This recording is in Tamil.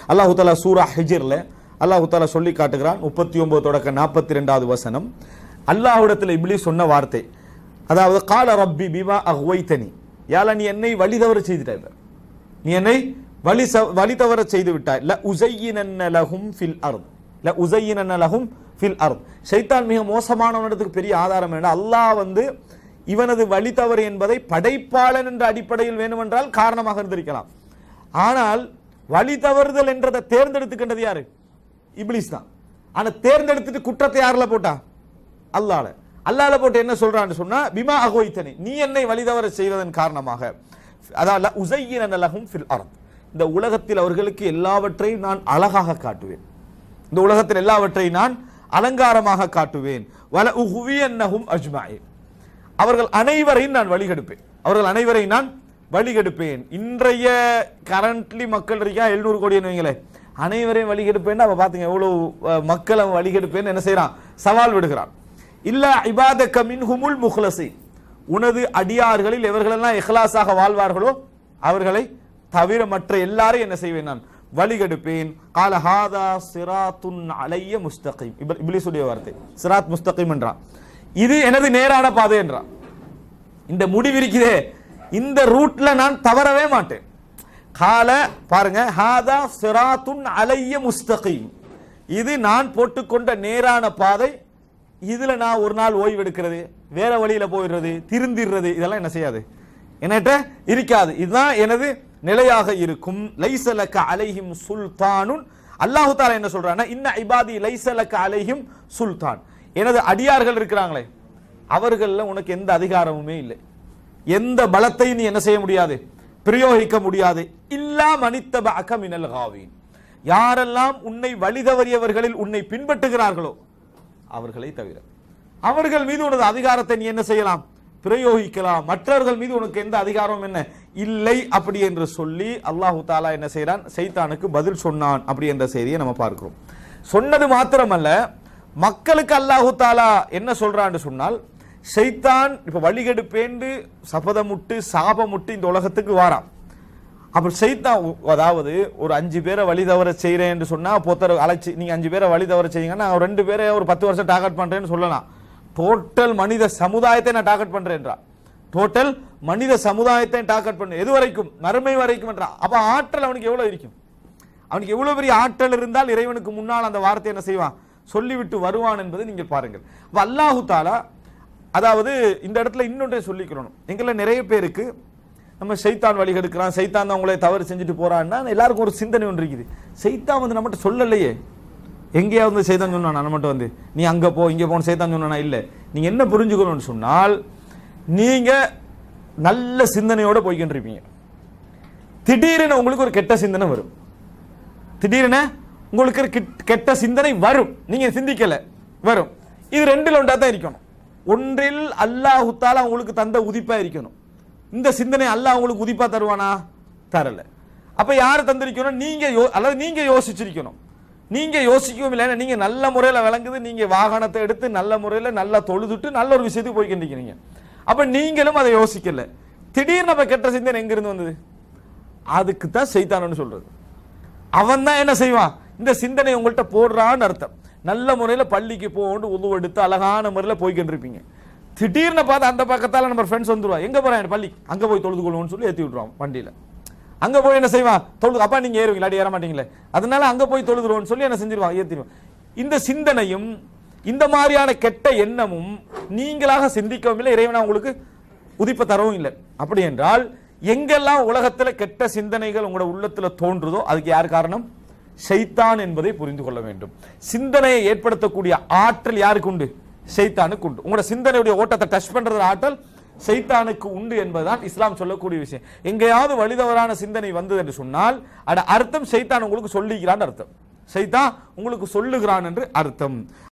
அல்லாஹு தாலா சூரா ஹிஜிர்ல அல்லாஹு தாலா சொல்லி காட்டுகிறான் முப்பத்தி ஒன்பது தொடக்க நாற்பத்தி ரெண்டாவது வசனம் அல்லாஹ்விடத்தில் இப்ளி சொன்ன வார்த்தை அதாவது கால ரப்பி பிமா அஹ்வைத்தனி யால நீ என்னை வழி தவற செய்துட்டாய் நீ என்னை வழி ச- வழி தவற செய்து விட்டாய் ல உசையினன்ன லஹும் ஃபில் அர்த் ல உசையினன்ன லஹும் ஃபில் அர்த் ஷைத்தான் மிக மோசமானவனிடத்துக்கு பெரிய ஆதாரம் என்ன அல்லாஹ் வந்து இவனது வழி தவறு என்பதை படைப்பாளன் என்ற அடிப்படையில் வேண்டுமென்றால் காரணமாக இருந்திருக்கலாம் ஆனால் வழி தவறுதல் என்றதை தேர்ந்தெடுத்துக்கின்றது யாரு இப்லிஸ் தான் ஆனா தேர்ந்தெடுத்துட்டு குற்றத்தை யாருல போட்டா அல்லால அல்லால போட்டு என்ன சொல்றான்னு சொன்னா பிமா அகோய்த்தனி நீ என்னை வழிதவர செய்வதன் காரணமாக அதாவது உசையின லஹும் ஃபில் அர்த் இந்த உலகத்தில் அவர்களுக்கு எல்லாவற்றையும் நான் அழகாக காட்டுவேன் இந்த உலகத்தில் எல்லாவற்றையும் நான் அலங்காரமாக காட்டுவேன் வல உஹுவியன்னஹும் அஜ்மாயின் அவர்கள் அனைவரையும் நான் வழிகெடுப்பேன் அவர்கள் அனைவரையும் நான் வழிகெடுப்பேன் இன்றைய கரண்ட்லி மக்கள் இருக்கா எழுநூறு கோடின்னு வைங்களேன் அனைவரையும் வழிகெடுப்பேன் அவ பாத்தீங்க எவ்வளவு அஹ், மக்களை வழிகெடுப்பேன் என்ன செய்றான் சவால் விடுகிறான் இல்ல இபாதக்க மின்ஹுமுல் முஹ்லசி உனது அடியார்களில் எவர்களெல்லாம் இஹ்லாஸாக வாழ்வார்களோ அவர்களை தவிர மற்ற எல்லாரையும் என்ன செய்வேன் நான் வழிகெடுப்பேன் கால ஹாதா சிராத்துன் அலைய முஸ்தகீம் இப்ர- இப்லீஸுடைய வார்த்தை சிராத் முஸ்தகீம் என்றான் இது எனது நேரான பாதை என்றான் இந்த முடிவிருக்கிறே இந்த ரூட்ல நான் தவறவே மாட்டேன் கால பாருங்க ஹாதா சிராத்துன் அலைய முஸ்தகீம் இது நான் போட்டுக்கொண்ட நேரான பாதை இதுல நான் ஒரு நாள் ஓய்வு எடுக்கிறது வேற வழியில போயிடுறது திருந்திடுறது இதெல்லாம் என்ன செய்யாது என்கிட்ட இருக்காது இதுதான் எனது நிலையாக இருக்கும் லைசலக்க அலைஹிம் சுல்தானுன் அல்லாஹு தாலா என்ன சொல்றான்னா இன்ன இபாதி லைசலக்க அலைஹிம் சுல்தான் எனது அடியார்கள் இருக்கிறாங்களே அவர்கள்ல உனக்கு எந்த அதிகாரமுமே இல்லை எந்த பலத்தையும் நீ என்ன செய்ய முடியாது பிரயோகிக்க முடியாது இல்லா மனித்தப மினல் காவீன் யாரெல்லாம் உன்னை வழிதவறியவர்களில் உன்னை பின்பற்றுகிறார்களோ அவர்களை தவிர அவர்கள் மீது உனது அதிகாரத்தை நீ என்ன செய்யலாம் பிரயோகிக்கலாம் மற்றவர்கள் மீது உனக்கு எந்த அதிகாரமும் என்ன இல்லை அப்படி என்று சொல்லி அல்லாஹு தாலா என்ன செய்றான் சைத்தானுக்கு பதில் சொன்னான் அப்படி என்ற செய்தியை நம்ம பார்க்கிறோம் சொன்னது மாத்திரமல்ல மக்களுக்கு அல்லாஹு தாலா என்ன சொல்றான்னு சொன்னால் சைத்தான் இப்ப வழிகெடுப்பேண்டு சபதமுட்டு சாபமுட்டு இந்த உலகத்துக்கு வாரான் அப்ப சைத்தான் உ- அதாவது ஒரு அஞ்சு பேரை வழி தவற செய்கிறேன் என்று சொன்னா பொத்தர் அழைச்சி நீங்க அஞ்சு பேரை வழி தவற செய்யுங்கன்னா நான் ரெண்டு பேரை ஒரு பத்து வருஷம் டார்கெட் பண்றேன்னு சொல்லலாம் டோட்டல் மனித சமுதாயத்தை நான் டார்கெட் பண்றேன்றா டோட்டல் மனித சமுதாயத்தை டார்கெட் பண்ண எது வரைக்கும் மறுமை வரைக்கும் என்றா அப்ப ஆற்றல் அவனுக்கு எவ்வளவு இருக்கும் அவனுக்கு எவ்வளவு பெரிய ஆற்றல் இருந்தால் இறைவனுக்கு முன்னால் அந்த வார்த்தை என்ன செய்வான் சொல்லிவிட்டு வருவான் என்பதை நீங்கள் பாருங்கள் அப்ப அல்லாஹு தாலா அதாவது இந்த இடத்துல இன்னொன்றை சொல்லிக்கிறணும் எங்களை நிறைய பேருக்கு நம்ம சைத்தான் வழி எடுக்கிறான் சைத்தான் தான் உங்களை தவறு செஞ்சுட்டு போறான்னா எல்லாருக்கும் ஒரு சிந்தனை ஒன்று இருக்குது சைத்தான் வந்து நம்மகிட்ட சொல்லலையே எங்கேயாவது வந்து சைத்தான் சொன்னானா நம்மகிட்ட வந்து நீ அங்க போ இங்க போன்னு சைத்தான் சொன்னானா இல்ல நீங்க என்ன புரிஞ்சுக்கணும்னு சொன்னால் நீங்க நல்ல சிந்தனையோட போய்கிட்டு இருப்பீங்க திடீரென உங்களுக்கு ஒரு கெட்ட சிந்தனை வரும் திடீரென உங்களுக்கு ஒரு கிட்- கெட்ட சிந்தனை வரும் நீங்க சிந்திக்கல வரும் இது ரெண்டில் ஒன்றா தான் இருக்கணும் ஒன்றில் அல்லாஹ் தாலா உங்களுக்கு தந்த உதிப்பா இருக்கணும் இந்த சிந்தனை அல்லாஹ் உங்களுக்கு உதிப்பா தருவானா தரல அப்ப யார் தந்திருக்கணும் நீங்க யோ- அல்லது நீங்க யோசிச்சிருக்கணும் நீங்க யோசிக்கவும் இல்லை நீங்க நல்ல முறையில விளங்குது நீங்க வாகனத்தை எடுத்து நல்ல முறையில நல்லா தொழுதுட்டு நல்ல ஒரு விஷயத்துக்கு போய்க்கிட்டு அப்ப நீங்களும் அதை யோசிக்கல திடீர்னு அப்ப கெட்ட சிந்தனை எங்க இருந்து வந்தது அதுக்கு தான் செய்தானு சொல்றது அவன் தான் என்ன செய்வான் இந்த சிந்தனை உங்கள்கிட்ட போடுறான்னு அர்த்தம் நல்ல முறையில பள்ளிக்கு போகணும் உதவு எடுத்து அழகான முறையில போய்கிட்டு இருப்பீங்க திடீர்னு பார்த்து அந்த பக்கத்தால நம்ம ஃப்ரெண்ட்ஸ் வந்துருவா எங்க போறான் பள்ளி அங்க போய் தொழுது கொள்வோம்னு சொல்லி ஏத்தி விட்டுருவான் வண்டியில அங்க போய் என்ன செய்வான் தொழுது அப்பா நீங்க ஏறுவீங்களா அடி ஏற மாட்டீங்களே அதனால அங்க போய் தொழுதுருவோம்னு சொல்லி என்ன செஞ்சிருவான் ஏத்திடுவான் இந்த சிந்தனையும் இந்த மாதிரியான கெட்ட எண்ணமும் நீங்களாக சிந்திக்கவும் இல்லை இறைவனா உங்களுக்கு உதிப்ப தரவும் இல்லை அப்படி என்றால் எங்கெல்லாம் உலகத்துல கெட்ட சிந்தனைகள் உங்களோட உள்ளத்துல தோன்றுதோ அதுக்கு யார் காரணம் ஷைத்தான் என்பதை புரிந்து கொள்ள வேண்டும் சிந்தனையை ஏற்படுத்தக்கூடிய ஆற்றல் யாருக்கு உண்டு ஷைத்தானுக்கு உண்டு உங்களோட சிந்தனையுடைய ஓட்டத்தை டச் பண்றது ஆற்றல் ஷைத்தானுக்கு உண்டு என்பதுதான் இஸ்லாம் சொல்லக்கூடிய விஷயம் எங்கேயாவது வழிதவறான சிந்தனை வந்தது என்று சொன்னால் அட அர்த்தம் ஷைத்தான் உங்களுக்கு சொல்லிக்கிறான் அர்த்தம் ஷைத்தான் உங்களுக்கு சொல்லுகிறான் என்று அர்த்தம்